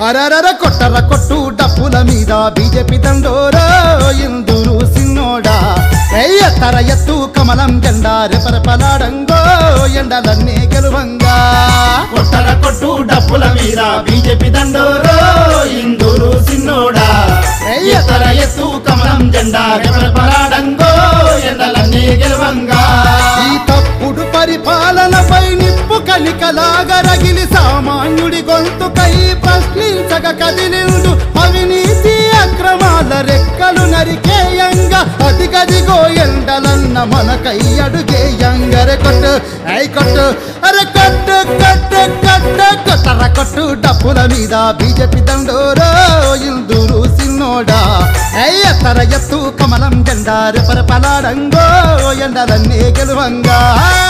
అరరర కొట్టర కొట్టు డప్పుల మీద బీజేపీ దండోరా ఇందురు సిన్నోడా ఎత్తర ఎత్తు కమలం జెండా రెపరెపలాడంగో ఎండలన్నీ గెలువంగా కొట్టర కొట్టు డప్పుల మీద బీజేపీ దండోరో ఇందూరు సిన్నోడా ఎత్తర ఎత్తు కమలం జెండా రెపరెపలాడంగో ఎండలన్నీ గెలవంగా ఈ తప్పుడు పరిపాలనపై నిప్పు కలికలాగా రగిలి సామాన్యుడి గొంతుకై ప్రశ్నించక కదిలిండు అవినీతి అక్రమాల రెక్కలు నరికేయంగా అదిగదిగో ఎండలన్న మనకై అడుగేయంగరె కొట్టు ఐ కొట్టు అరే కొట్టు కొట్టు కొట్టు కొట్టర కొట్టు డప్పుల మీద బీజేపీ దండోరో ఇందూరు సిన్నోడా ఎత్తర ఎత్తు కమలం జెండా రెపరెపలాడంగో ఎండలన్నీ గెలువంగా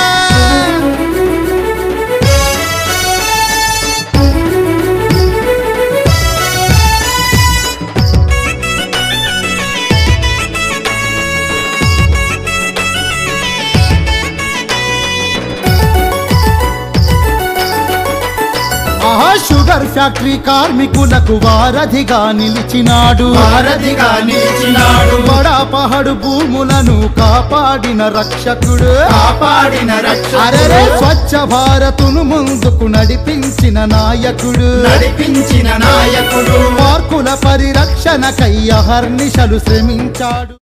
ఆహా షుగర్ ఫ్యాక్టరీ కార్మికులకు వారధిగా నిలిచినాడు భారతిగా నిలిచినాడు బడా పహడు భూములను కాపాడిన రక్షకుడు కాపాడిన రక్ష అరెరే స్వచ్ఛ భారతును ముందుకు నడిపించిన నాయకుడు నడిపించిన నాయకుడు పార్కుల పరిరక్షణకై అహర్నిశలు శ్రమించాడు